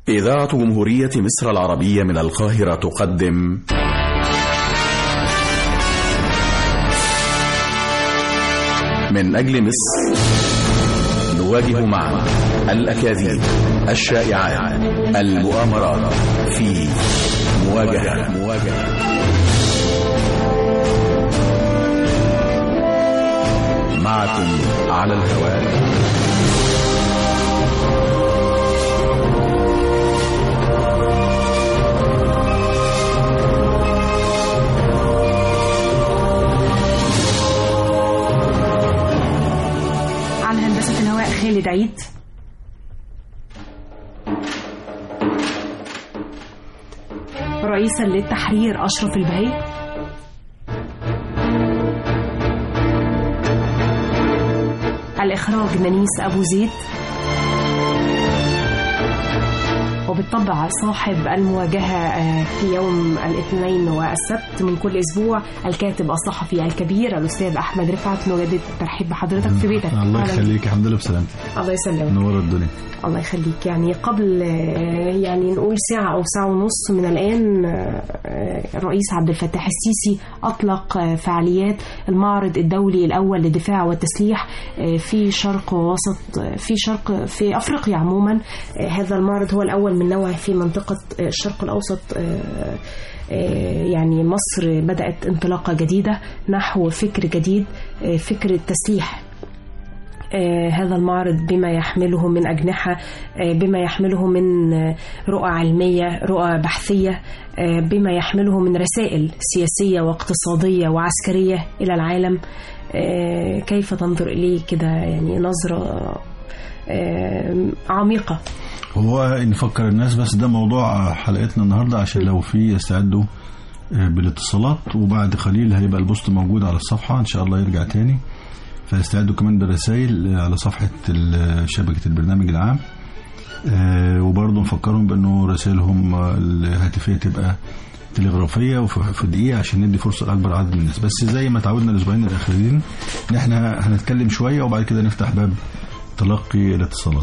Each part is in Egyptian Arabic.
إذاعة جمهورية مصر العربية من القاهرة تقدم من أجل مصر نواجه معا الأكاذيب الشائعات المؤامرات في مواجهة مواجهة معكم على الهواء على هندسة الهواء خالد عيد رئيسا للتحرير أشرف البهي الإخراج نانيس أبو زيد وبالطبع صاحب المواجهة آه، في يوم الاثنين والسبت من كل أسبوع الكاتب الصحفي الكبير الأستاذ أحمد رفعت نجدد الترحيب بحضرتك في بيتك الله أهلاً يخليك الحمد لله بسلامتك الله يسلمك نور الدنيا الله يخليك يعني قبل آه، يعني نقول ساعة أو ساعة ونص من الآن آه، الرئيس عبد الفتاح السيسي أطلق آه، فعاليات المعرض الدولي الأول للدفاع والتسليح آه، في شرق وسط آه، في شرق في أفريقيا عموما آه، هذا المعرض هو الأول من نوعه في منطقة آه، الشرق الأوسط آه، آه، يعني مصر بدأت انطلاقة جديدة نحو فكر جديد آه، فكر التسليح آه، هذا المعرض بما يحمله من أجنحة آه، بما يحمله من آه، رؤى علمية رؤى بحثية آه، بما يحمله من رسائل سياسية واقتصادية وعسكرية إلى العالم آه، كيف تنظر إليه كده يعني نظرة آه، عميقة هو نفكر الناس بس ده موضوع حلقتنا النهارده عشان لو في يستعدوا آه، بالاتصالات وبعد قليل هيبقى البوست موجود على الصفحه ان شاء الله يرجع تاني فيستعدوا كمان بالرسائل على صفحه ال- شبكه البرنامج العام آه، وبرضه نفكرهم بانه رسائلهم آه، الهاتفيه تبقى تلغرافيه وفي في دقيقه عشان ندي فرصه لاكبر عدد من الناس بس زي ما تعودنا الاسبوعين الاخرين ان احنا هنتكلم شويه وبعد كده نفتح باب تلقي الاتصالات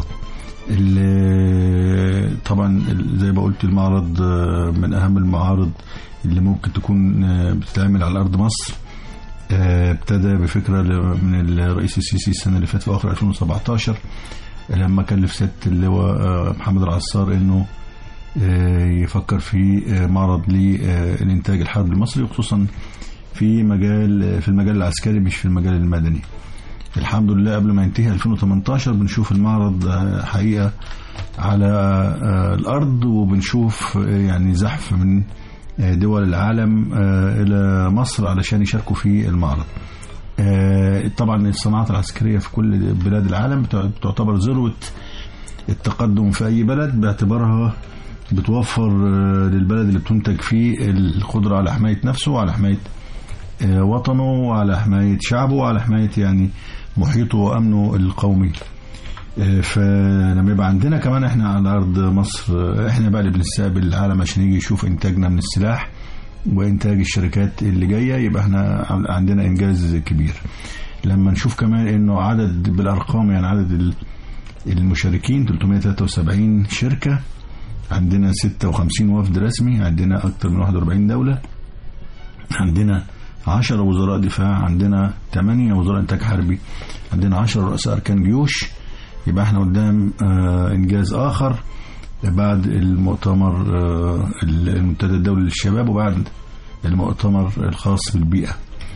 ال- طبعا ال- زي ما قلت المعرض آه، من اهم المعارض اللي ممكن تكون آه، بتتعمل على ارض مصر آه، ابتدى بفكره ل- من الرئيس السيسي السنه اللي فاتت في اخر 2017 لما كلف سياده اللواء آه، محمد العصار انه آه، يفكر في آه، معرض للانتاج الحربي المصري وخصوصا في مجال في المجال العسكري مش في المجال المدني الحمد لله قبل ما ينتهي 2018 بنشوف المعرض آه، حقيقة على آه، الأرض وبنشوف آه، يعني زحف من آه، دول العالم آه، إلى مصر علشان يشاركوا في المعرض آه، طبعا الصناعات العسكرية في كل بلاد العالم بتع- بتعتبر ذروة التقدم في أي بلد باعتبارها بتوفر آه، للبلد اللي بتنتج فيه القدرة على حماية نفسه وعلى حماية آه، وطنه وعلى حماية شعبه وعلى حماية يعني محيطه وأمنه القومي آه، فلما يبقى عندنا كمان احنا على أرض مصر آه، احنا بقى اللي بنستقبل العالم عشان يجي يشوف إنتاجنا من السلاح وإنتاج الشركات اللي جاية يبقى احنا عندنا إنجاز كبير لما نشوف كمان إنه عدد بالأرقام يعني عدد ال- المشاركين 373 شركة عندنا 56 وفد رسمي عندنا أكثر من 41 دولة عندنا 10 وزراء دفاع عندنا 8 وزراء انتاج حربي عندنا 10 رؤساء اركان جيوش يبقى احنا قدام آه انجاز اخر بعد المؤتمر آه المنتدى الدولي للشباب وبعد المؤتمر الخاص بالبيئه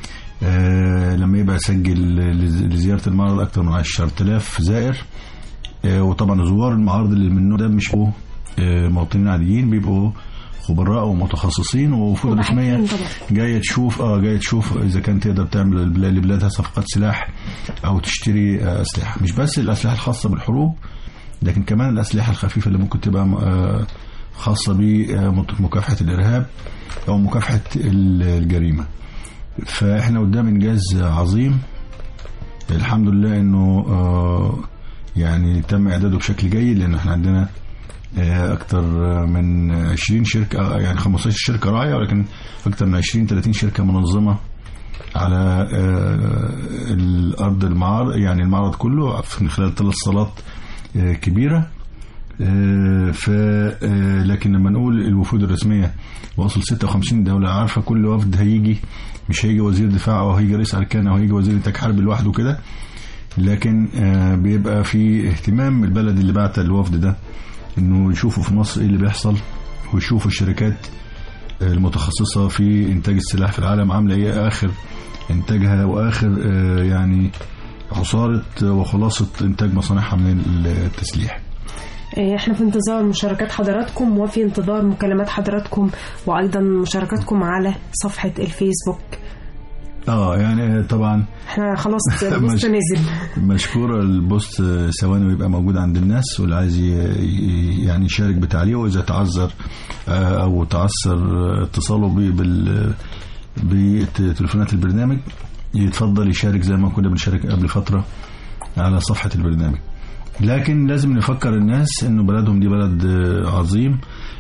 آه لما يبقى سجل لز- لزياره المعرض اكثر من 10000 زائر آه وطبعا زوار المعارض اللي من النوع ده مش بيبقوا آه مواطنين عاديين بيبقوا خبراء ومتخصصين ووفود رسميه وباحثين طبعا. جايه تشوف اه جايه تشوف اذا كان تقدر تعمل البلاد- لبلادها صفقات سلاح او تشتري آه، اسلحه مش بس الاسلحه الخاصه بالحروب لكن كمان الاسلحه الخفيفه اللي ممكن تبقى آه، خاصه بمكافحه الارهاب او مكافحه ال- الجريمه فاحنا قدام انجاز عظيم الحمد لله انه آه، يعني تم اعداده بشكل جيد لان احنا عندنا آه، اكتر من 20 شركه آه، يعني 15 شركه راعيه ولكن اكتر من 20 30 شركه منظمه على آه، الارض المعارض يعني المعرض كله من خلال ثلاث صالات آه، كبيره آه، ف آه، لكن لما نقول الوفود الرسميه وصل 56 دوله عارفه كل وفد هيجي مش هيجي وزير دفاع او هيجي رئيس اركان او هيجي وزير انتاج حربي لوحده كده لكن آه، بيبقى في اهتمام من البلد اللي بعت الوفد ده انه يشوفوا في مصر ايه اللي بيحصل ويشوفوا الشركات المتخصصه في انتاج السلاح في العالم عامله ايه اخر انتاجها واخر آه، يعني عصاره وخلاصه انتاج مصانعها من التسليح آه، احنا في انتظار مشاركات حضراتكم وفي انتظار مكالمات حضراتكم وايضا مشاركاتكم على صفحة الفيسبوك اه يعني طبعا احنا خلاص البوست مش- نزل مشكورة البوست ثواني ويبقى موجود عند الناس واللي عايز ي- ي- يعني يشارك بتعليقه وإذا تعذر آه، أو تعثر آه، اتصاله بي- بال بتليفونات البرنامج يتفضل يشارك زي ما كنا بنشارك قبل فترة على صفحة البرنامج لكن لازم نفكر الناس انه بلدهم دي بلد آه، عظيم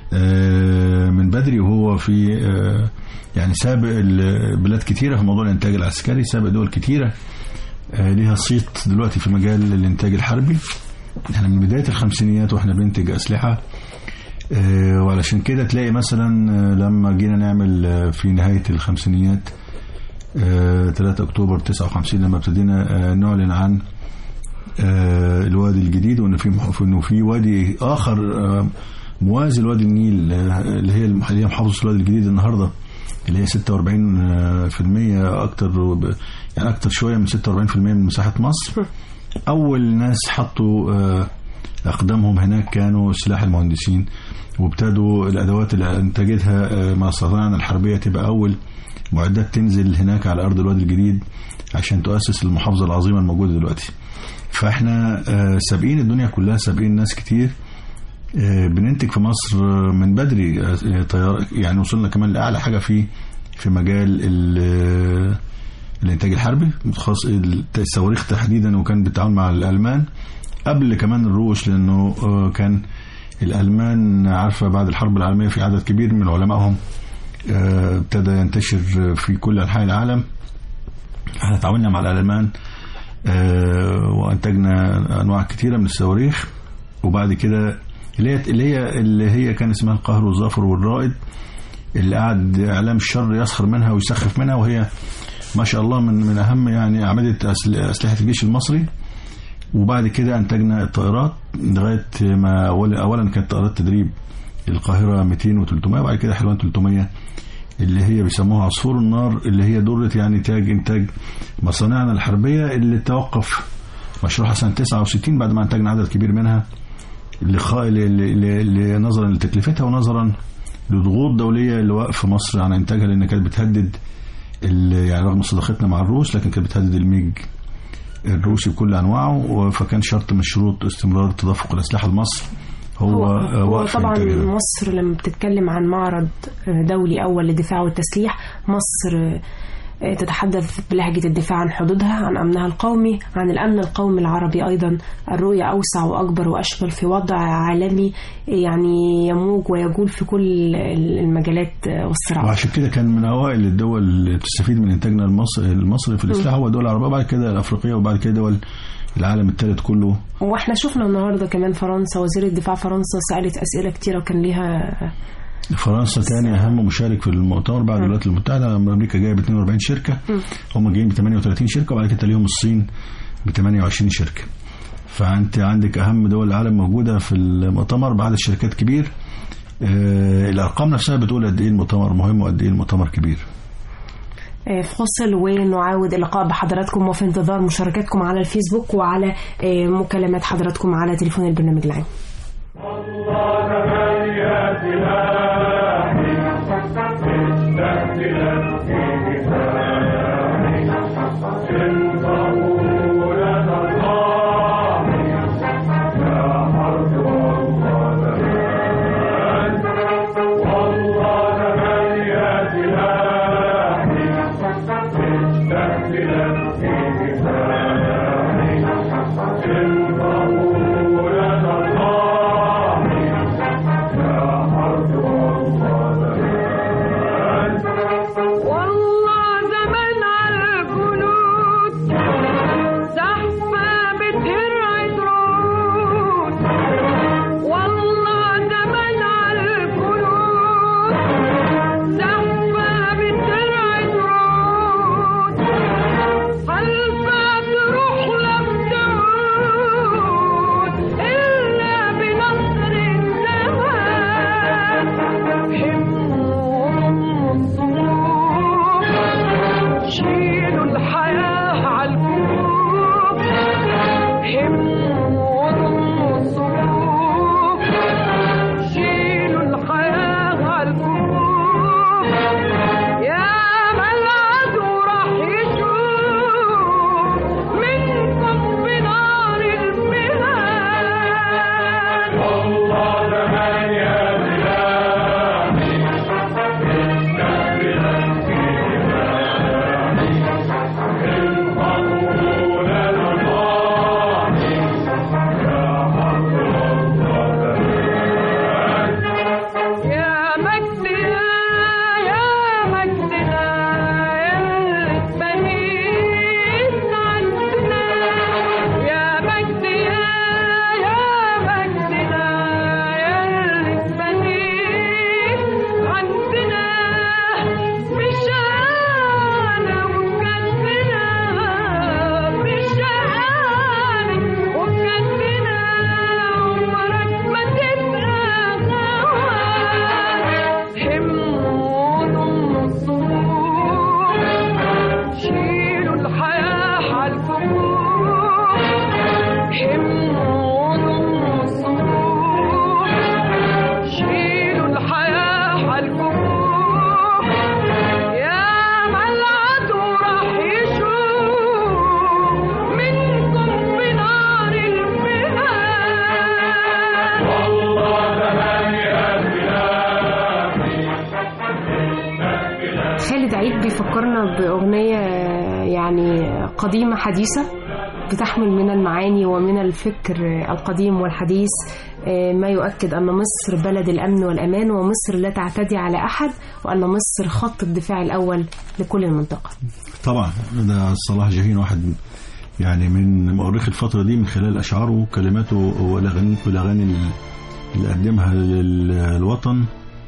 آه، من بدري وهو في آه، يعني سابق ال- بلاد كتيرة في موضوع الانتاج العسكري سابق دول كتيرة آه، ليها صيت دلوقتي في مجال الانتاج الحربي احنا من بدايه الخمسينيات واحنا بننتج اسلحه آه، وعلشان كده تلاقي مثلا آه، لما جينا نعمل آه، في نهايه الخمسينيات آه، 3 اكتوبر 59 لما ابتدينا آه، نعلن عن آه، الوادي الجديد وان في مح- انه في وادي اخر آه، موازي لوادي النيل آه، اللي هي المح- اللي هي محافظه الوادي الجديد النهارده اللي هي 46% اكتر وب- يعني اكتر شويه من 46% من مساحه مصر اول ناس حطوا آه، اقدامهم هناك كانوا سلاح المهندسين وابتدوا الادوات اللي انتجتها آه، مصانعنا الحربيه تبقى اول معدات تنزل هناك على ارض الوادي الجديد عشان تؤسس المحافظه العظيمه الموجوده دلوقتي فاحنا آه، سابقين الدنيا كلها سابقين ناس كتير آه، بننتج في مصر آه، من بدري آه، آه، طيار يعني وصلنا كمان لاعلى حاجه في في مجال ال- آه، الانتاج الحربي خاص الصواريخ تحديدا وكان بالتعاون مع الالمان قبل كمان الروس لانه آه، كان الالمان عارفه بعد الحرب العالميه في عدد كبير من علمائهم آه، ابتدى ينتشر في كل انحاء العالم احنا تعاوننا مع الالمان آه، وانتجنا انواع كثيره من الصواريخ وبعد كده اللي هي اللي هي اللي هي كان اسمها القهر والظفر والرائد اللي قعد اعلام الشر يسخر منها ويسخف منها وهي ما شاء الله من من اهم يعني اعمده أسل- اسلحه الجيش المصري وبعد كده انتجنا الطائرات لغايه ما اولا اولا كانت طائرات تدريب القاهره 200 و300 وبعد كده حلوان 300 اللي هي بيسموها عصفور النار اللي هي درة يعني تاج انتاج مصانعنا الحربيه اللي توقف مشروعها سنه 69 بعد ما انتجنا عدد كبير منها لخ- ل- ل- ل- ل- نظرا لتكلفتها ونظرا لضغوط دوليه لوقف مصر عن انتاجها لان كانت بتهدد ال- يعني رغم صداقتنا مع الروس لكن كانت بتهدد الميج الروسي بكل انواعه فكان شرط من شروط استمرار تدفق الاسلحه لمصر هو, هو, آه، هو وقف طبعا إنتاجها. مصر لما بتتكلم عن معرض دولي أول للدفاع والتسليح مصر آه، تتحدث بلهجة الدفاع عن حدودها عن أمنها القومي عن الأمن القومي العربي أيضا الرؤية أوسع وأكبر وأشمل في وضع عالمي يعني يموج ويجول في كل المجالات والصراعات وعشان كده كان من اوائل الدول اللي بتستفيد من انتاجنا المصري المصري في الاسلحه هو الدول العربيه وبعد كده الافريقيه وبعد كده دول العالم الثالث كله واحنا شفنا النهارده كمان فرنسا وزير الدفاع فرنسا سألت أسئلة كتيرة وكان ليها فرنسا تاني اهم مشارك في المؤتمر بعد الولايات المتحده امريكا جايه ب 42 شركه هم جايين ب 38 شركه وبعد كده ليهم الصين ب 28 شركه فانت عندك اهم دول العالم موجوده في المؤتمر بعدد شركات كبير آه الارقام نفسها بتقول قد ايه المؤتمر مهم وقد ايه المؤتمر كبير آه، فاصل ونعاود اللقاء بحضراتكم وفي انتظار مشاركاتكم على الفيسبوك وعلى آه، مكالمات حضراتكم على تليفون البرنامج العام الله العيد بيفكرنا بأغنية يعني قديمة حديثة بتحمل من المعاني ومن الفكر القديم والحديث ما يؤكد أن مصر بلد الأمن والأمان ومصر لا تعتدي على أحد وأن مصر خط الدفاع الأول لكل المنطقة طبعا ده صلاح جاهين واحد يعني من مؤرخ الفترة دي من خلال أشعاره وكلماته والأغاني والأغاني اللي قدمها للوطن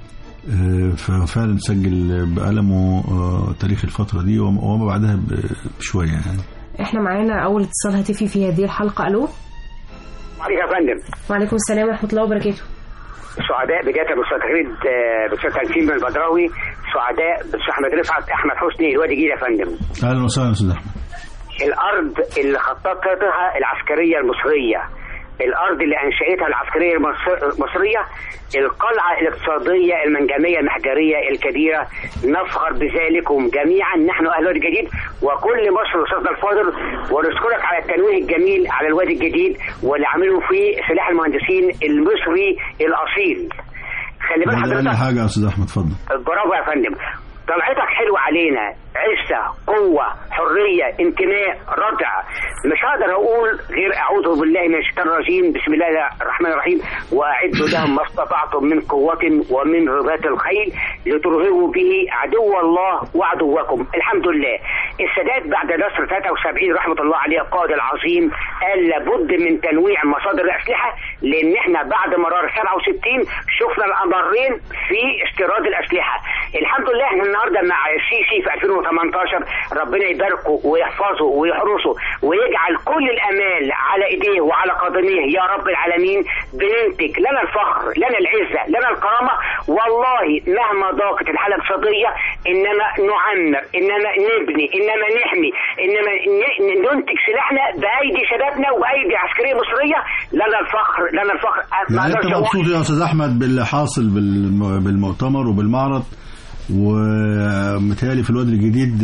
ففعلا سجل بقلمه تاريخ الفترة دي وما بعدها بشوية يعني احنا معانا أول اتصال هاتفي في هذه الحلقة ألو عليك يا فندم وعليكم السلام ورحمة الله وبركاته سعداء بجد بالاستاذ خالد بالاستاذ تنسيم البدراوي سعداء بالاستاذ احمد رفعت احمد حسني الوادي جديد يا فندم اهلا وسهلا استاذ احمد الارض اللي خططتها العسكريه المصريه الارض اللي انشاتها العسكريه المصريه القلعه الاقتصاديه المنجميه المحجريه الكبيره نفخر بذلكم جميعا نحن اهل الوادي الجديد وكل مصر استاذنا الفاضل ونشكرك على التنويه الجميل على الوادي الجديد واللي عملوا فيه سلاح المهندسين المصري الاصيل خلي بالك حضرتك حاجه يا استاذ احمد اتفضل برافو يا فندم طلعتك حلوة علينا عزة قوة حرية انتماء ردع مش هقدر اقول غير اعوذ بالله من الشيطان الرجيم بسم الله الرحمن الرحيم واعدوا لهم ما استطعتم من قوة ومن رباط الخيل لترهبوا به عدو الله وعدوكم الحمد لله السادات بعد نصر 73 رحمة الله عليه القائد العظيم قال لابد من تنويع مصادر الاسلحة لان احنا بعد مرار 67 شفنا الامرين في استيراد الاسلحة الحمد لله احنا النهارده مع السيسي في 2018 ربنا يباركه ويحفظه ويحرسه ويجعل كل الامال على ايديه وعلى قدميه يا رب العالمين بننتج لنا الفخر لنا العزه لنا الكرامه والله مهما ضاقت الحاله الاقتصاديه انما نعمر انما نبني انما نحمي انما ننتج سلاحنا بايدي شبابنا وايدي عسكريه مصريه لنا الفخر لنا الفخر يعني انت مبسوط يا استاذ احمد باللي حاصل بالمؤتمر وبالمعرض ومتهيألي في الواد الجديد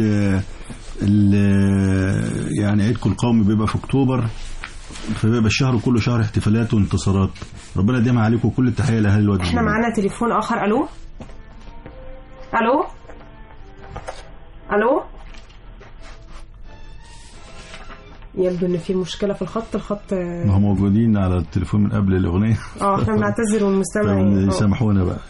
يعني عيدكم القومي بيبقى في اكتوبر فبيبقى الشهر كله شهر احتفالات وانتصارات ربنا يديمها عليكم كل التحيه لاهل الواد احنا معانا تليفون اخر الو الو الو يبدو ان في مشكله في الخط الخط ما هم موجودين على التليفون من قبل الاغنيه اه احنا بنعتذر والمستمع يسامحونا بقى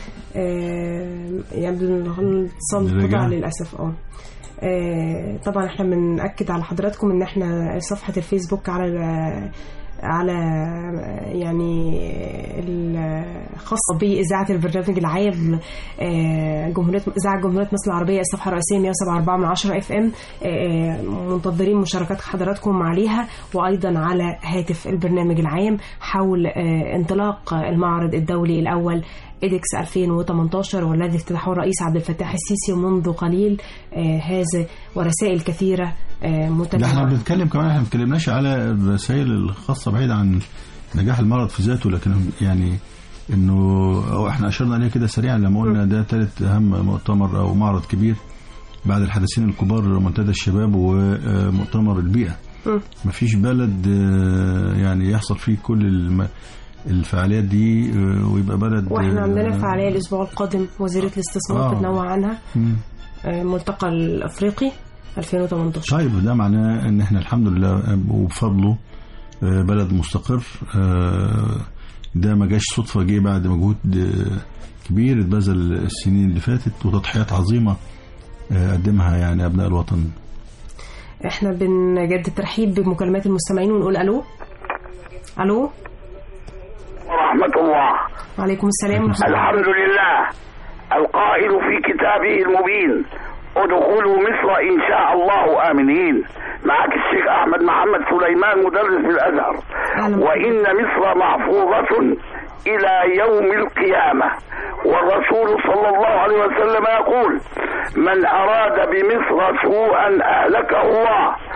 يبدو ان الاتصال قطع للاسف اه طبعا احنا بنأكد على حضراتكم ان احنا صفحة الفيسبوك على على يعني الخاصة بإذاعة البرنامج العام جمهورية إذاعة جمهورية مصر العربية الصفحة الرئيسية 107.4 من 10 اف ام منتظرين مشاركات حضراتكم عليها وأيضا على هاتف البرنامج العام حول انطلاق المعرض الدولي الأول إيدكس 2018 والذي افتتحه الرئيس عبد الفتاح السيسي منذ قليل آه هذا ورسائل كثيرة آه متنوعة احنا بنتكلم كمان احنا ما اتكلمناش على الرسائل الخاصة بعيد عن نجاح المرض في ذاته لكن يعني انه أو احنا اشرنا عليه كده سريعا لما قلنا ده ثالث اهم مؤتمر او معرض كبير بعد الحدثين الكبار منتدى الشباب ومؤتمر البيئة مفيش بلد يعني يحصل فيه كل الم... الفعاليات دي ويبقى بلد واحنا عندنا فعاليه الاسبوع القادم وزيره الاستثمار بتنوع عنها ملتقى الافريقي 2018 طيب ده معناه ان احنا الحمد لله وبفضله بلد مستقر ده ما جاش صدفه جه بعد مجهود كبير اتبذل السنين اللي فاتت وتضحيات عظيمه قدمها يعني ابناء الوطن احنا بنجدد ترحيب بمكالمات المستمعين ونقول الو الو ورحمة الله وعليكم السلام ورحمة الحمد لله القائل في كتابه المبين ادخلوا مصر إن شاء الله آمنين معك الشيخ أحمد محمد سليمان مدرس في الأزهر وإن مصر محفوظة إلى يوم القيامة والرسول صلى الله عليه وسلم يقول من أراد بمصر سوءا أهلكه الله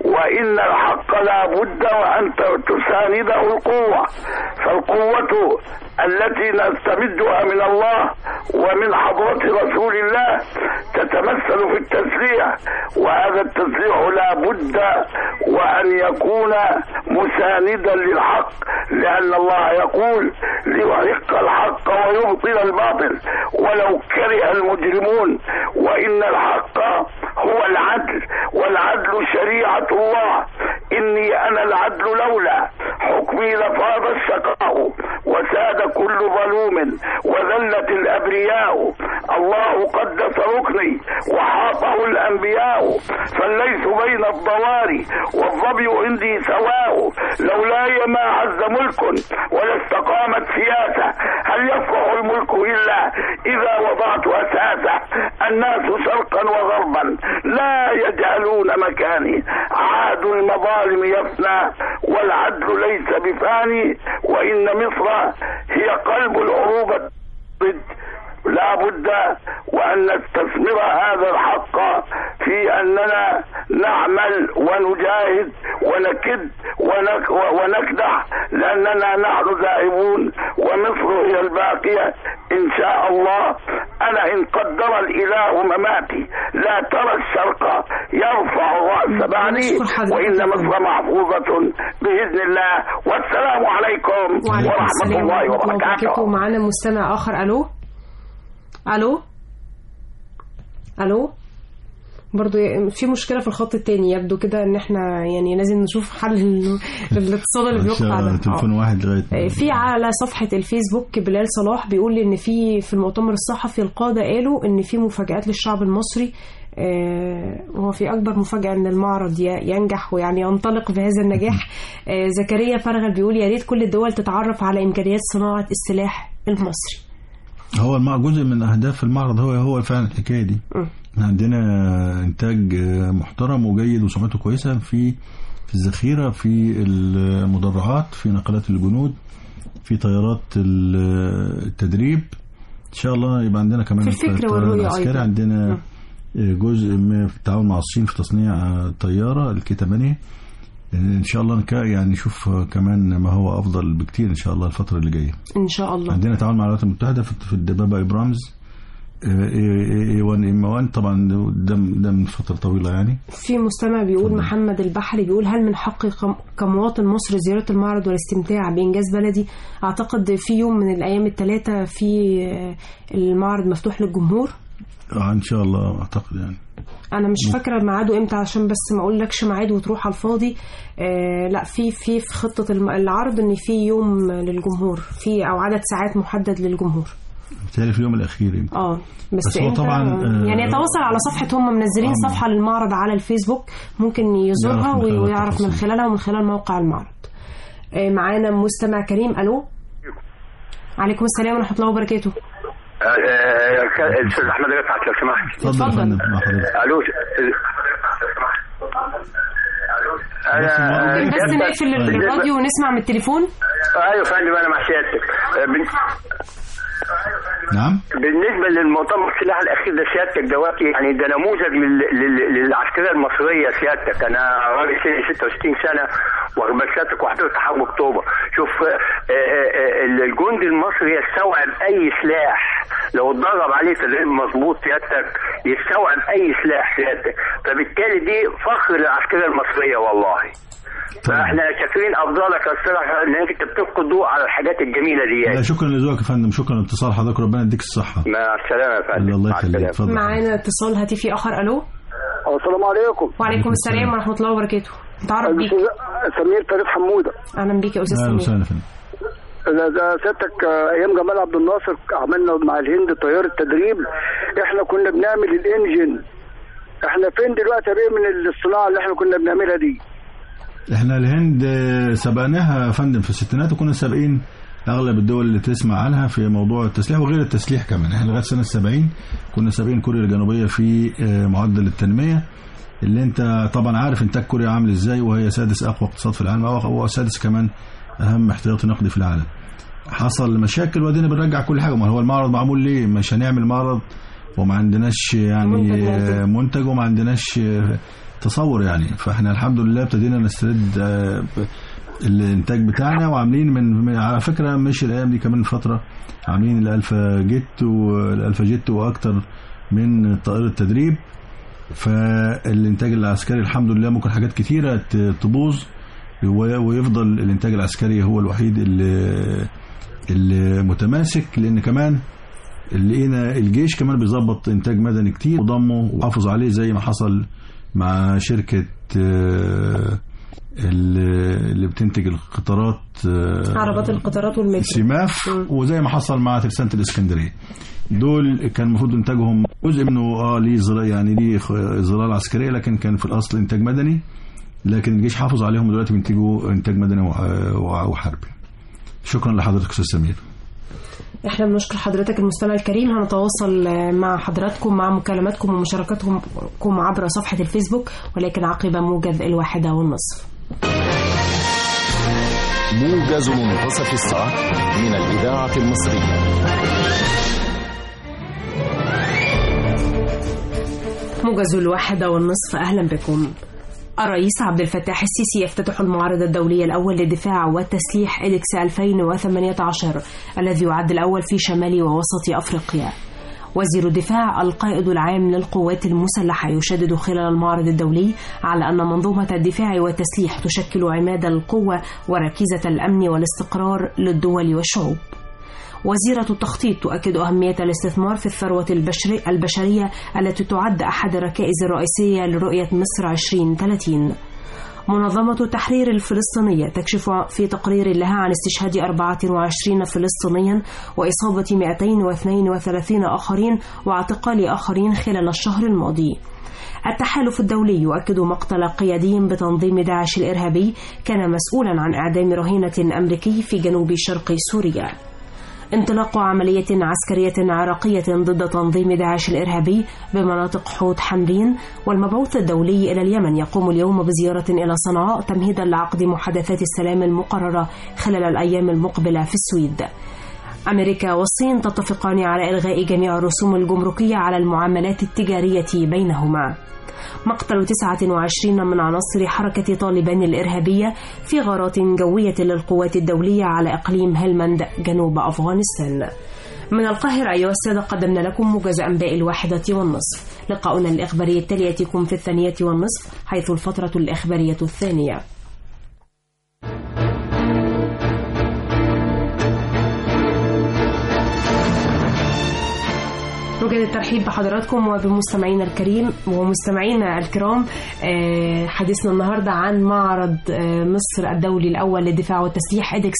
وإن الحق لا بد وأن تسانده القوة فالقوة التي نستمدها من الله ومن حضرة رسول الله تتمثل في التسليح وهذا التسليح لا بد وأن يكون مساندا للحق لأن الله يقول ليحق الحق ويبطل الباطل ولو كره المجرمون وإن الحق هو العدل والعدل شريعة الله إني أنا العدل لولا حكمي لفاض الشقاء وساد كل ظلوم وذلت الأبرياء الله قدس ركني وحاطه الأنبياء فليس بين الضواري والظبي عندي سواء لولاي ما عز ملك ولا استقامت سياسة هل يصلح الملك إلا إذا وضعت أساسه الناس شرقا وغربا لا يجهلون مكاني عاد المظالم يفنى والعدل ليس بفاني وإن مصر هي قلب العروبة لا بد وأن نستثمر هذا الحق في أننا نعمل ونجاهد ونكد ونك ونكدح لأننا نحن ذاهبون ومصر هي الباقية إن شاء الله أنا إن قدر الإله مماتي لا ترى الشرق يرفع رأس بعدي وإن مصر محفوظة بإذن الله والسلام عليكم ورحمة الله وبركاته معنا مستمع آخر ألو الو الو برضو في مشكله في الخط التاني يبدو كده ان احنا يعني لازم نشوف حل الاتصال اللي بيوقع ده تليفون واحد لغايه في على صفحه الفيسبوك بلال صلاح بيقول ان في في المؤتمر الصحفي القاده قالوا ان في مفاجات للشعب المصري هو في أكبر مفاجأة أن المعرض ينجح ويعني ينطلق بهذا النجاح زكريا فرغل بيقول يا ريت كل الدول تتعرف على إمكانيات صناعة السلاح المصري هو جزء من اهداف المعرض هو هو فعلا الحكايه دي احنا عندنا انتاج محترم وجيد وسمعته كويسه في في الذخيره في المدرعات في نقلات الجنود في طيارات التدريب ان شاء الله يبقى عندنا كمان في الفكر والرؤيه العسكري عندنا جزء من التعاون مع الصين في تصنيع طياره الكي 8 ان شاء الله يعني نشوف كمان ما هو افضل بكتير ان شاء الله الفتره اللي جايه ان شاء الله عندنا تعاون مع الولايات المتحده في الدبابه ابرامز اي 1 ام 1 طبعا ده ده من فتره طويله يعني في مستمع بيقول طبعا. محمد البحري بيقول هل من حقي كمواطن مصري زياره المعرض والاستمتاع بانجاز بلدي اعتقد في يوم من الايام الثلاثه في المعرض مفتوح للجمهور ان شاء الله اعتقد يعني انا مش فاكره ميعاده امتى عشان بس ما اقولكش ميعاد وتروح على الفاضي آه لا في في في خطه العرض ان في يوم للجمهور في او عدد ساعات محدد للجمهور بالتالي في اليوم الاخير يمكن اه بس, بس هو طبعا آه يعني يتواصل على صفحه هم منزلين آه صفحه للمعرض على الفيسبوك ممكن يزورها ويعرف من خلالها ومن خلال موقع المعرض آه معانا مستمع كريم الو عليكم السلام ورحمه الله وبركاته الاستاذ احمد رفعت لو سمحت اتفضل الو انا بس نقفل الراديو ونسمع من التليفون ايوه فندم انا مع سيادتك نعم بالنسبه للمؤتمر السلاح الاخير ده سيادتك دلوقتي يعني ده نموذج للعسكريه المصريه سيادتك انا راجل سني 66 سنه واخد بال سيادتك وحضرت حرب اكتوبر شوف الجندي المصري يستوعب اي سلاح لو اتدرب عليه تدريب مظبوط سيادتك يستوعب اي سلاح سيادتك فبالتالي دي فخر للعسكريه المصريه والله فاحنا شاكرين افضلك يا استاذ انك انت بتلقي الضوء على الحاجات الجميله دي لا شكرا لذوقك يا فندم شكرا لاتصال حضرتك ربنا يديك الصحه مع السلامه يا فندم الله يخليك اتفضل معانا اتصال هاتفي اخر الو السلام عليكم وعليكم السلام ورحمه الله وبركاته تعرف بيك سمير فريد حموده اهلا بيك يا استاذ اهلا سمير وسهلا فندم ده سيادتك ايام جمال عبد الناصر عملنا مع الهند طياره تدريب احنا كنا بنعمل الانجن احنا فين دلوقتي يا بيه من الصناعه اللي احنا كنا بنعملها دي احنا الهند سبقناها يا فندم في الستينات وكنا سابقين اغلب الدول اللي تسمع عنها في موضوع التسليح وغير التسليح كمان احنا لغايه سنه 70 كنا سابقين كوريا الجنوبيه في معدل التنميه اللي انت طبعا عارف انتاج كوريا عامل ازاي وهي سادس اقوى اقتصاد في العالم او سادس كمان اهم احتياطي نقدي في العالم حصل مشاكل وادينا بنرجع كل حاجه ما هو المعرض معمول ليه مش هنعمل معرض وما عندناش يعني منتج آه، منتج وما عندناش آه، تصور يعني فاحنا الحمد لله ابتدينا نسترد آه، ب- الانتاج بتاعنا وعاملين من من- على فكره مش الايام دي كمان فتره عاملين الالفا جيت والالفا جيت واكتر من طائره تدريب فالانتاج العسكري الحمد لله ممكن حاجات كتيره ت- تبوظ و- ويفضل الانتاج العسكري هو الوحيد اللي اللي متماسك لان كمان لقينا الجيش كمان بيظبط انتاج مدني كتير وضمه وحافظ عليه زي ما حصل مع شركه آه، اللي اللي بتنتج القطارات آه، عربات القطارات والمترو سماف مم. وزي ما حصل مع ترسانة الاسكندريه دول كان المفروض انتاجهم جزء منه اه ليه زر- يعني ليه خ- ظلال عسكريه لكن كان في الاصل انتاج مدني لكن الجيش حافظ عليهم دلوقتي بينتجوا انتاج مدني وح- وح- وحربي شكرا لحضرتك استاذ سمير احنا بنشكر حضرتك المستمع الكريم هنتواصل آه، مع حضراتكم مع مكالماتكم ومشاركاتكم عبر صفحة الفيسبوك ولكن عقب موجز الواحدة والنصف موجز منتصف الساعة من الإذاعة المصرية موجز الواحدة والنصف أهلا بكم الرئيس عبد الفتاح السيسي يفتتح المعرض الدولي الأول للدفاع والتسليح إدكس 2018 الذي يعد الأول في شمال ووسط أفريقيا وزير الدفاع القائد العام للقوات المسلحة يشدد خلال المعرض الدولي على أن منظومة الدفاع والتسليح تشكل عماد القوة وركيزة الأمن والاستقرار للدول والشعوب وزيرة التخطيط تؤكد أهمية الاستثمار في الثروة البشري البشرية التي تعد أحد الركائز الرئيسية لرؤية مصر 2030 منظمة التحرير الفلسطينية تكشف في تقرير لها عن استشهاد 24 فلسطينيا وإصابة 232 آخرين واعتقال آخرين خلال الشهر الماضي التحالف الدولي يؤكد مقتل قيادي بتنظيم داعش الإرهابي كان مسؤولا عن إعدام رهينة أمريكي في جنوب شرق سوريا انطلاق عملية عسكرية عراقية ضد تنظيم داعش الإرهابي بمناطق حوت حمرين والمبعوث الدولي إلى اليمن يقوم اليوم بزيارة إلى صنعاء تمهيدا لعقد محادثات السلام المقررة خلال الأيام المقبلة في السويد أمريكا والصين تتفقان على إلغاء جميع الرسوم الجمركية على المعاملات التجارية بينهما مقتل 29 من عناصر حركة طالبان الإرهابية في غارات جوية للقوات الدولية على إقليم هلمند جنوب أفغانستان من القاهرة أيها السادة قدمنا لكم موجز أنباء الواحدة والنصف لقاؤنا الإخباري التالي يأتيكم في الثانية والنصف حيث الفترة الإخبارية الثانية نوجد الترحيب بحضراتكم وبمستمعينا الكريم ومستمعينا الكرام آه، حديثنا النهارده عن معرض آه، مصر الدولي الاول للدفاع والتسليح ادكس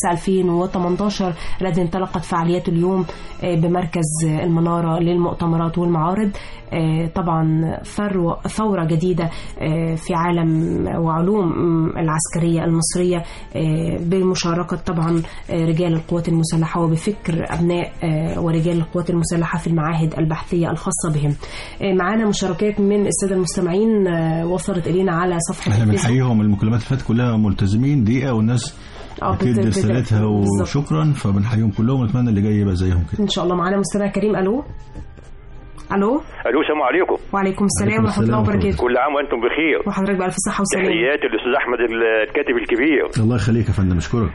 2018 الذي انطلقت فعالياته اليوم آه، بمركز المناره للمؤتمرات والمعارض آه، طبعا ثروه ثوره جديده آه، في عالم وعلوم العسكريه المصريه آه، بمشاركه طبعا آه، رجال القوات المسلحه وبفكر ابناء آه، ورجال القوات المسلحه في المعاهد البحثيه الخاصه بهم. آه، معانا مشاركات من الساده المستمعين آه، وصلت الينا على صفحه احنا الفيسبوك. بنحييهم المكالمات اللي فاتت كلها ملتزمين دقيقه والناس آه، بت- بتدي بت- رسالتها بالظبط. وشكرا فبنحييهم كلهم ونتمنى اللي جاي يبقى زيهم كده ان شاء الله معانا مستمع كريم الو الو الو السلام عليكم وعليكم السلام عليكم ورحمه الله السلام وبركاته كل عام وانتم بخير وحضرتك بألف صحه وسلامه تحياتي للاستاذ احمد الكاتب الكبير الله يخليك يا فندم اشكرك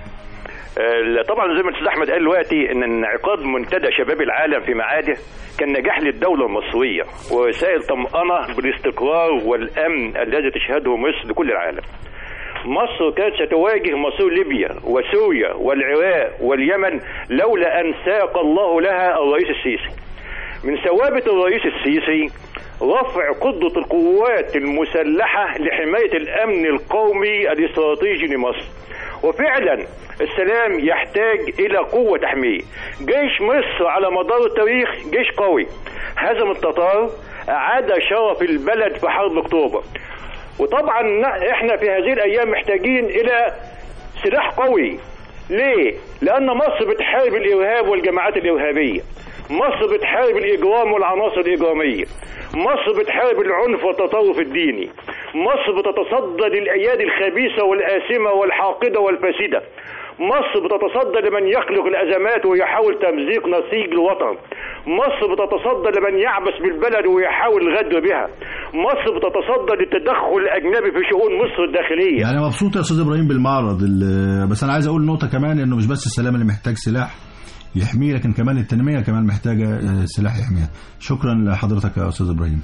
آه، طبعا زي ما الاستاذ احمد قال دلوقتي ان انعقاد منتدى شباب العالم في معاده كان نجاح للدوله المصريه وسائل طمأنه بالاستقرار والامن الذي تشهده مصر لكل العالم. مصر كانت ستواجه مصير ليبيا وسوريا والعراق واليمن لولا ان ساق الله لها الرئيس السيسي. من ثوابت الرئيس السيسي رفع قدرة القوات المسلحة لحماية الأمن القومي الاستراتيجي لمصر وفعلا السلام يحتاج إلى قوة تحميه جيش مصر على مدار التاريخ جيش قوي هزم التتار أعاد شرف البلد في حرب أكتوبر وطبعا احنا في هذه الأيام محتاجين إلى سلاح قوي ليه؟ لأن مصر بتحارب الإرهاب والجماعات الإرهابية مصر بتحارب الإجرام والعناصر الإجرامية مصر بتحارب العنف والتطرف الديني مصر بتتصدى للأيادي الخبيثة والآثمة والحاقدة والفاسدة مصر بتتصدى لمن يخلق الازمات ويحاول تمزيق نسيج الوطن مصر بتتصدى لمن يعبث بالبلد ويحاول الغدر بها مصر بتتصدى للتدخل الاجنبي في شؤون مصر الداخليه يعني مبسوط يا استاذ ابراهيم بالمعرض ال- بس انا عايز اقول نقطه كمان انه مش بس السلام اللي محتاج سلاح يحميه لكن كمان التنميه كمان محتاجه آه، سلاح يحميها شكرا لحضرتك يا استاذ ابراهيم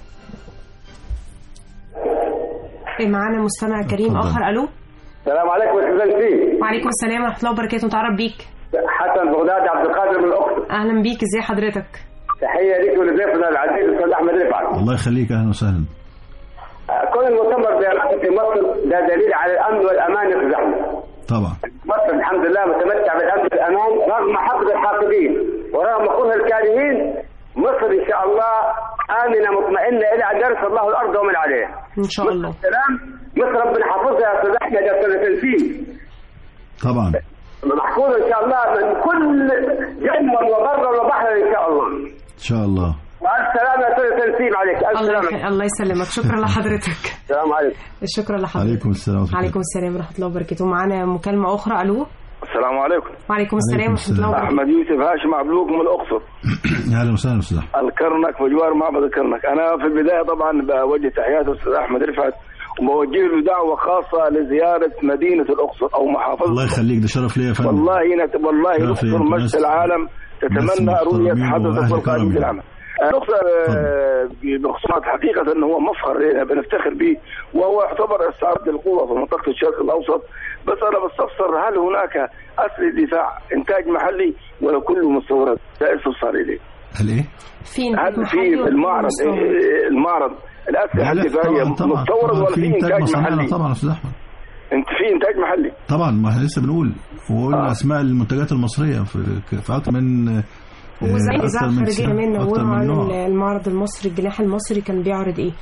معانا مستمع كريم اتفضل. اخر الو السلام عليكم يا استاذ فيه وعليكم السلام ورحمه الله وبركاته نتعرف بيك حسن بغدادي عبد القادر من الاقصر اهلا بيك ازي حضرتك تحيه ليك ولضيفنا العزيز الاستاذ احمد رفعت الله يخليك اهلا وسهلا آه، كون المؤتمر بيرأس في مصر ده دليل على الامن والامان في الزحمه طبعا مصر الحمد لله متمتع بالامن والامان رغم حقد الحاقدين ورغم كره الكارهين مصر ان شاء الله امنه مطمئنه الى ان يرث الله الارض ومن عليها ان شاء الله سلام مصر ربنا حافظها يا استاذ احمد يا استاذ تنسيم طبعا محفوظه ان شاء الله من كل جنبا وبرا وبحرا ان شاء الله ان شاء الله والف سلامه يا استاذ تنسيم عليك الف الله سلامه يخ... الله يسلمك شكرا لحضرتك السلام عليكم شكرا لحضرتك عليكم السلام ورحمه عليكم السلام ورحمه الله وبركاته معانا مكالمه اخرى الو السلام عليكم وعليكم السلام ورحمه الله وبركاته احمد يوسف هاشم عبلوك من الاقصر الله اهلا وسهلا استاذ احمد الكرنك بجوار معبد الكرنك انا في البدايه طبعا بوجه تحيات الاستاذ احمد رفعت وبوجه له دعوه خاصه لزياره مدينه الاقصر او محافظه الله يخليك ده شرف ليا يا فندم والله نت... والله شرف ليا. الاقصر انتوا مجد ناس- العالم ناس تتمنى رؤيه محترمين حضرتك وأهل والقائمين كرم في العمل الاقصر آه، بخصوصات حقيقه انه هو مفخر لنا بنفتخر به وهو يعتبر استعراض للقوه في منطقه الشرق الاوسط بس انا بستفسر هل هناك اسر دفاع انتاج محلي ولا كله مستورد؟ ده استفسار اليه. في هل ايه؟ إنتاج هل في محلي ولا المعرض مستورد؟ إيه، المعرض الاسلحه لا، لا، الدفاعيه طبعا طبعا مستورد طبعا ولا في في انتاج انتاج مصانعنا محلي؟ طبعا يا استاذ احمد انت في انتاج محلي طبعا ما احنا لسه بنقول وقلنا آه. اسماء المنتجات المصريه في في اكثر من آه، وزي أكتر الاذاعه من الخارجيه سنة، منا أكتر وروا من عن نوع. المعرض المصري الجناح المصري كان بيعرض ايه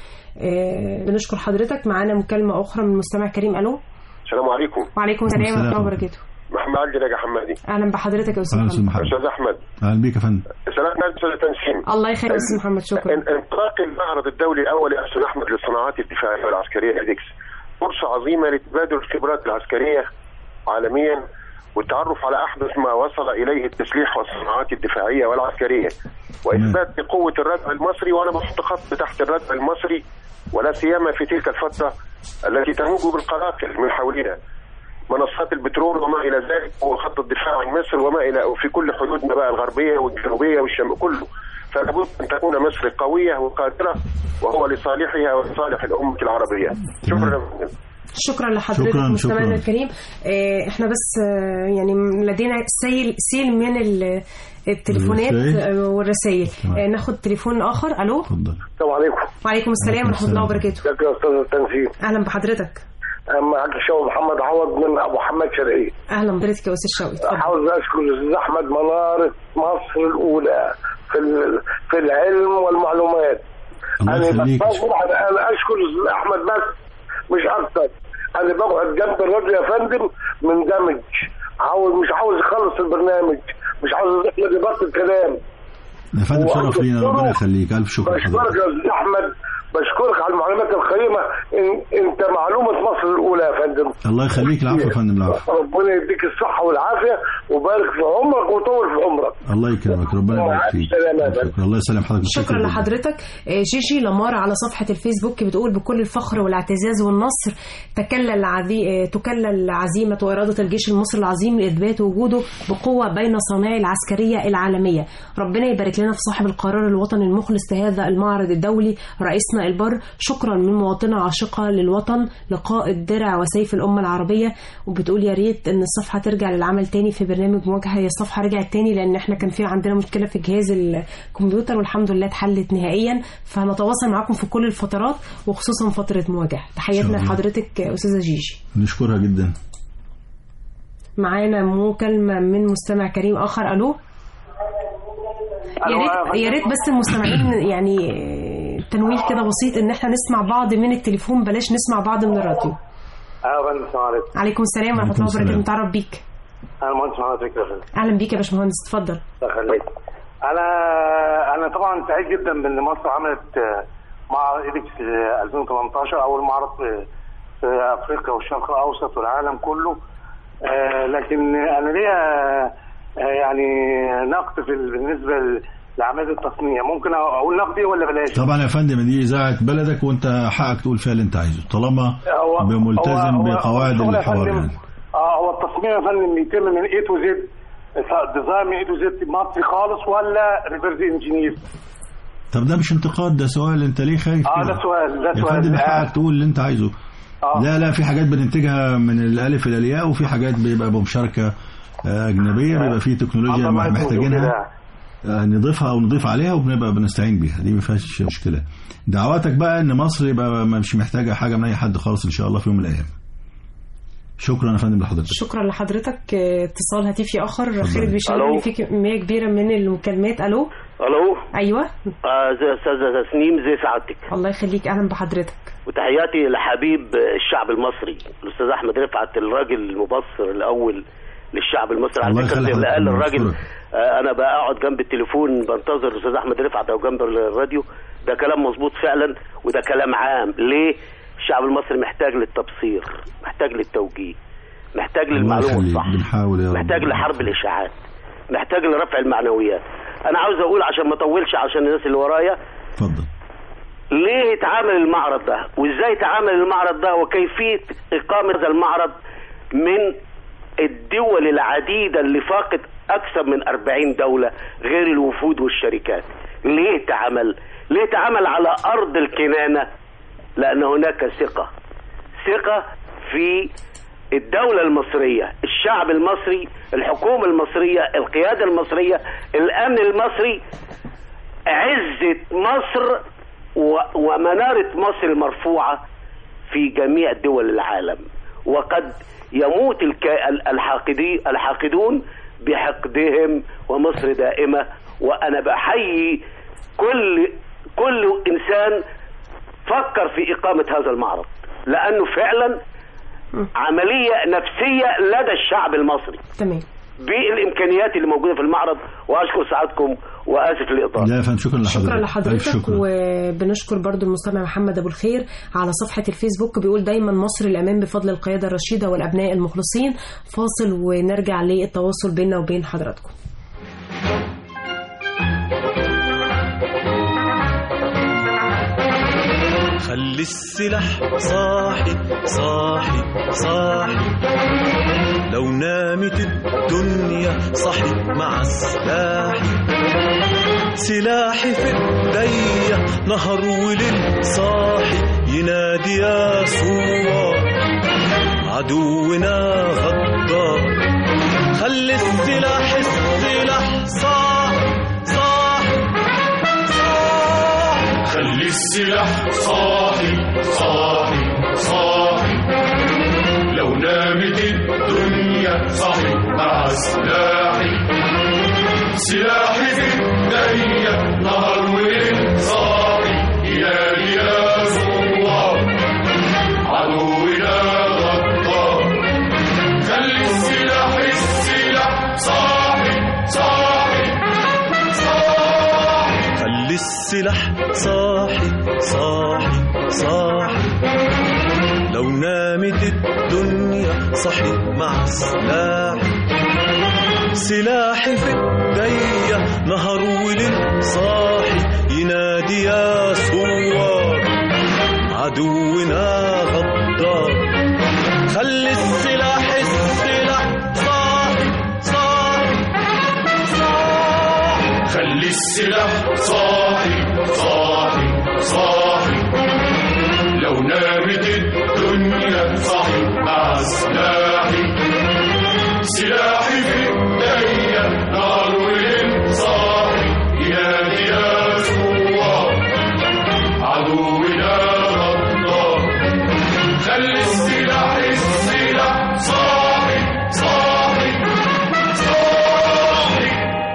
آه بنشكر حضرتك معانا مكالمه اخرى من مستمع كريم الو السلام عليكم وعليكم السلام ورحمه الله وبركاته محمد علي نجا حمادي اهلا بحضرتك يا استاذ اهلا استاذ محمد محمد استاذ احمد اهلا بيك يا فندم سلام عليكم استاذ تنسيم الله يخير يا استاذ محمد شكرا ان- انطلاق المعرض الدولي الاول يا استاذ احمد للصناعات الدفاعيه والعسكريه ادكس فرصه عظيمه لتبادل الخبرات العسكريه عالميا والتعرف على احدث ما وصل اليه التسليح والصناعات الدفاعيه والعسكريه واثبات قوه الردع المصري وانا بحط خط تحت الردع المصري ولا سيما في تلك الفتره التي تموج بالقلاقل من حولنا منصات البترول وما الى ذلك وخط الدفاع عن مصر وما الى وفي كل حدودنا بقى الغربيه والجنوبيه والشمال كله فلابد ان تكون مصر قويه وقادره وهو لصالحها ولصالح الامه العربيه شكرا شكرا لحضرتك شكراً، مستمعنا شكراً. الكريم آه، احنا بس آه، يعني لدينا سيل سيل من ال- التليفونات الرسائل. آه، والرسائل تمام. آه، ناخد تليفون اخر الو اتفضل السلام عليكم وعليكم السلام عليكم ورحمه الله السلام. وبركاته ازيك يا استاذ التنسيق اهلا بحضرتك معك الشاوي محمد عوض من ابو حماد شرقيه اهلا بحضرتك يا استاذ شوقي اتفضل عاوز اشكر الاستاذ احمد مناره مصر الاولى في ال- في العلم والمعلومات الله انا يخليك بتصور انا أنا اشكر الاستاذ احمد بس مش اكتر انا بقعد جنب الراجل يا فندم مندمج عاوز مش عاوز يخلص البرنامج مش عاوز احمد يبطل كلام يا فندم شرف لينا ربنا يخليك الف شكر بشكرك لحضرتك يا استاذ احمد بشكرك على المعلومات القيمه إن انت معلومه مصر الاولى يا فندم الله يخليك العفو يا فندم العفو ربنا يديك الصحه والعافيه وبارك في عمرك وطول في عمرك الله يكرمك ربنا يبارك فيك السلامة. شكرا الله يسلم حضرتك شكرا جداً. لحضرتك آه، جيجي لمارا على صفحة الفيسبوك بتقول بكل الفخر والاعتزاز والنصر تكلل عذي... آه، تكلل عزيمة وإرادة الجيش المصري العظيم لإثبات وجوده بقوة بين صناع العسكرية العالمية ربنا يبارك لنا في صاحب القرار الوطني المخلص لهذا المعرض الدولي رئيسنا البر شكرا من مواطنة عاشقة للوطن لقائد درع وسيف الأمة العربية وبتقول يا ريت إن الصفحة ترجع للعمل تاني في برنامج مواجهة هي الصفحة رجعت تاني لأن احنا كان في عندنا مشكلة في جهاز الكمبيوتر والحمد لله اتحلت نهائيا فهنتواصل معاكم في كل الفترات وخصوصا فترة مواجهة تحياتنا إن شاء الله. لحضرتك أستاذة جيجي نشكرها جدا معانا مكالمة من مستمع كريم آخر ألو يا ريت يا ريت بس المستمعين يعني تنويه كده بسيط ان احنا نسمع بعض من التليفون بلاش نسمع بعض من الراديو اهلا فندم السلام عليكم عليكم السلام ورحمه عليكم الله وبركاته السلام. نتعرف بيك انا مهندس محمد فكري يا فندم اهلا بيك يا باشمهندس اتفضل الله يخليك انا انا طبعا سعيد جدا بان مصر عملت آه، معرض ايدكس آه، 2018 اول معرض في في افريقيا والشرق الاوسط والعالم كله آه لكن انا ليا آه يعني نقد في ال- بالنسبه ل- لاعمال التصنيع ممكن اقول نقدي ولا بلاش؟ طبعا يا فندم دي اذاعه بلدك وانت حقك تقول فيها اللي انت عايزه طالما هو- بملتزم هو- هو- بقواعد هو الشغل يا الحوار فندم- يعني اه هو التصميم يا فندم بيتم من اي تو زد ديزاين من اي تو زد مصري خالص ولا ريفرس انجينير؟ طب ده مش انتقاد ده سؤال انت ليه خايف اه كده؟ ده سؤال ده يا سؤال فندم آه. حقك تقول اللي انت عايزه آه. لا لا في حاجات بننتجها من الالف الى الياء وفي حاجات بيبقى بمشاركه آه، اجنبيه بيبقى في تكنولوجيا الله ما يكون محتاجينها كده. آه، نضيفها او نضيف عليها وبنبقى بنستعين بيها دي ما فيهاش مشكله دعواتك بقى ان مصر يبقى مش محتاجه حاجه من اي حد خالص ان شاء الله في يوم من الايام شكرا يا فندم لحضرتك شكرا لحضرتك آه، اتصال هاتفي اخر اتفضل. خالد بيشاركني ألو. في كميه كبيره من المكالمات الو الو ايوه آه زي استاذه تسنيم زي سعادتك الله يخليك اهلا بحضرتك وتحياتي لحبيب الشعب المصري الاستاذ احمد رفعت الراجل المبصر الاول للشعب المصري على الله فكره يخلي زي ما حضرتك قال الراجل مشكورة. آه انا بقعد جنب التليفون بنتظر الاستاذ احمد رفعت او جنب الراديو ده كلام مظبوط فعلا وده كلام عام ليه الشعب المصري محتاج للتبصير محتاج للتوجيه محتاج الله للمعلومه يخليك الصح بنحاول يا رب محتاج لحرب الاشاعات محتاج لرفع المعنويات انا عاوز اقول عشان ما اطولش عشان الناس اللي ورايا اتفضل ليه اتعامل المعرض ده وازاي اتعامل المعرض ده وكيفيه اقامه هذا المعرض من الدول العديده اللي فاقت اكثر من 40 دوله غير الوفود والشركات ليه اتعمل ليه اتعمل على ارض الكنانه لان هناك ثقه ثقه في الدولة المصرية الشعب المصري الحكومة المصرية القيادة المصرية الأمن المصري عزة مصر و- ومنارة مصر المرفوعة في جميع دول العالم وقد يموت الك- ال- الحاقدي الحاقدون بحقدهم ومصر دائمة وأنا بحيي كل كل إنسان فكر في إقامة هذا المعرض لأنه فعلا عملية نفسية لدى الشعب المصري تمام بالإمكانيات اللي موجودة في المعرض وأشكر سعادتكم وآسف للإطالة لا يا فندم شكرا لحضرتك شكرا ألف لحضرتك شكرا. وبنشكر برضو المستمع محمد ابو الخير على صفحه الفيسبوك بيقول دايما مصر الامان بفضل القياده الرشيده والابناء المخلصين فاصل ونرجع للتواصل بيننا وبين حضراتكم خلي السلاح صاحي صاحي صاحي لو نامت الدنيا صحي مع السلاح سلاحي في ايديا نهر وليل صاحي ينادي يا صور عدونا غدار خلي السلاح السلاح صاحي صاحي صاحي خلي السلاح صاحي صاحي صاحي لو نامت الدنيا صاحي مع سلاحي سلاحي في ايديا نهر وليل صاحي ينادي يا زوار عدونا غدار خلي السلاح السلاح صاحي صاحي صاحي خلي السلاح صاحي صاحي صاحي لو نامت الدنيا صحي مع سلاحي سلاحي في ايديا نهر وليل صاحي ينادي يا ثوار عدونا غدار خلي السلاح السلاح صاحي صاحي صاحي خلي السلاح صاحي صاحي صاحي لو نامت الدنيا صاحي مع سلاحي سلاحي في ايديا نار وليل صاحي ينادي يا زوار عدونا غدار خلي السلاح السلاح صاحي صاحي صاحي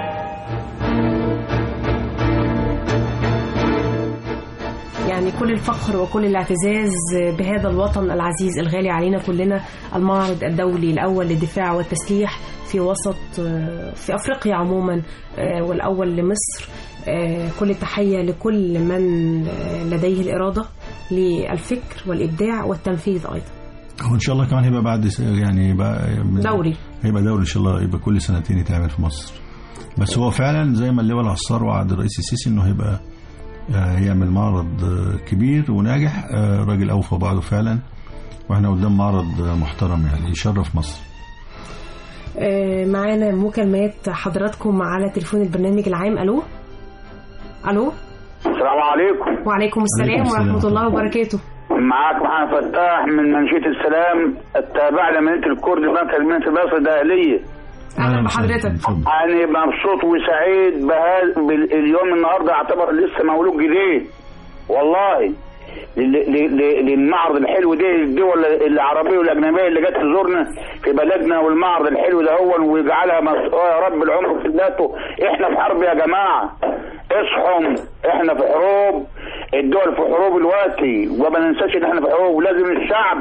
يعني كل الفخر وكل الاعتزاز بهذا الوطن العزيز الغالي علينا كلنا المعرض الدولي الأول للدفاع والتسليح في وسط في أفريقيا عموما والأول لمصر كل التحية لكل من لديه الإرادة للفكر والإبداع والتنفيذ أيضا هو ان شاء الله كمان هيبقى بعد س- يعني يبقى دوري هيبقى دوري ان شاء الله يبقى كل سنتين يتعمل في مصر بس هو فعلا زي ما اللواء العصار وعد الرئيس السيسي انه هيبقى آه، هيعمل معرض آه، كبير وناجح آه، راجل اوفى بعده فعلا واحنا قدام معرض آه، محترم يعني يشرف مصر آه، معانا مكالمات حضراتكم على تليفون البرنامج العام الو الو السلام عليكم وعليكم السلام عليكم السلام. ورحمه الله وبركاته معاك محمد فتاح من منشية السلام التابع لمدينة الكرد مركز مدينة مصر الداخلية اهلا بحضرتك أنا مبسوط وسعيد بهذا اليوم النهارده يعتبر لسه مولود جديد والله ل- ل- ل- للمعرض الحلو ده الدول العربيه والاجنبيه اللي جت تزورنا في بلدنا والمعرض الحلو ده هو ويجعلها مس- يا رب العمر في ذاته احنا في حرب يا جماعه اصحوا احنا في حروب الدول في حروب دلوقتي وما ننساش ان احنا في حروب ولازم الشعب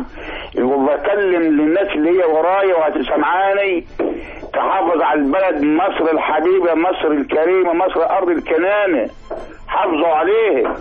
وبكلم للناس اللي هي ورايا وهتسمعاني تحافظ على البلد مصر الحبيبه مصر الكريمه مصر ارض الكنانه حافظوا عليه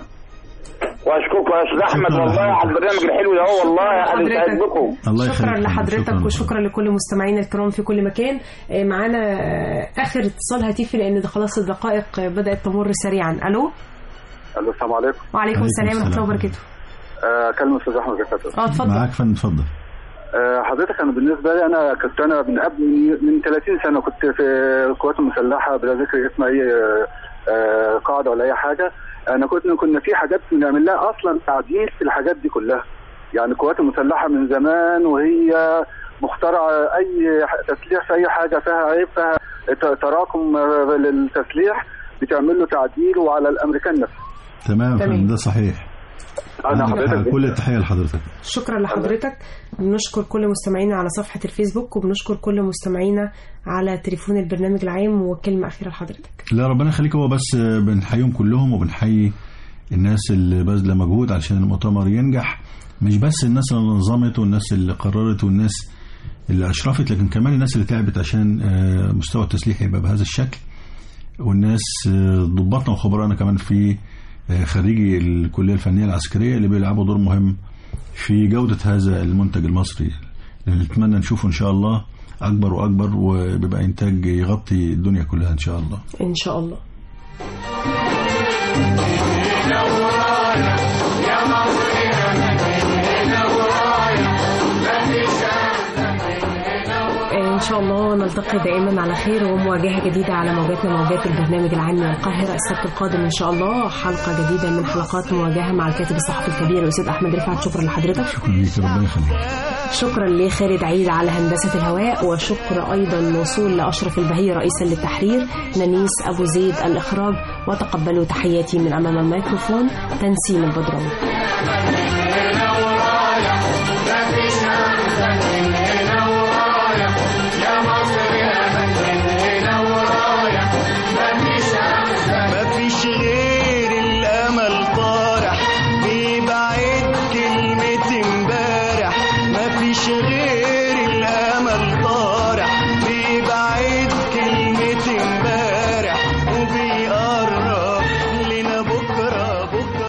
واشكركم يا استاذ احمد والله على البرنامج الحلو ده هو والله انا سعيد بكم شكرا لحضرتك وشكرا لكل مستمعينا الكرام في كل مكان آه، معانا آه، اخر اتصال هاتفي لان ده خلاص الدقائق آه، بدات تمر سريعا الو الو السلام عليكم وعليكم السلام ورحمه الله وبركاته آه كلمة استاذ احمد زكاة اه اتفضل معاك فندم اتفضل آه حضرتك انا بالنسبه لي انا كنت انا من قبل من 30 سنه كنت في القوات المسلحه بلا ذكر اسم اي آه، آه قاعده ولا اي حاجه انا كنت كنا في حاجات بنعمل لها اصلا تعديل في الحاجات دي كلها يعني القوات المسلحه من زمان وهي مخترعه اي ح- تسليح في اي حاجه فيها عيب فيها ت- تراكم آه، للتسليح بتعمل له تعديل وعلى الامريكان نفسه تمام تمام. فندم ده صحيح انا حضرتك كل التحيه لحضرتك شكرا لحضرتك بنشكر كل مستمعينا على صفحه الفيسبوك وبنشكر كل مستمعينا على تليفون البرنامج العام وكلمه اخيره لحضرتك لا ربنا يخليك هو بس بنحييهم كلهم وبنحيي الناس اللي باذله مجهود علشان المؤتمر ينجح مش بس الناس اللي نظمت والناس اللي قررت والناس اللي اشرفت لكن كمان الناس اللي تعبت عشان آه، مستوى التسليح يبقى بهذا الشكل والناس آه، ضباطنا وخبرائنا كمان في آه، خريجي الكليه الفنيه العسكريه اللي بيلعبوا دور مهم في جوده هذا المنتج المصري اللي نتمنى نشوفه ان شاء الله اكبر واكبر وبيبقى انتاج يغطي الدنيا كلها ان شاء الله ان شاء الله ان شاء الله نلتقي دائما على خير ومواجهه جديده على موجاتنا موجات البرنامج العام من القاهره السبت القادم ان شاء الله حلقه جديده من حلقات مواجهه مع الكاتب الصحفي الكبير الاستاذ احمد رفعت شكرا لحضرتك شكرا ليك ربنا يخليك شكرا لخالد عيد على هندسه الهواء وشكر ايضا موصول لاشرف البهي رئيسا للتحرير نانيس ابو زيد الاخراج وتقبلوا تحياتي من امام الميكروفون تنسيم البدراوي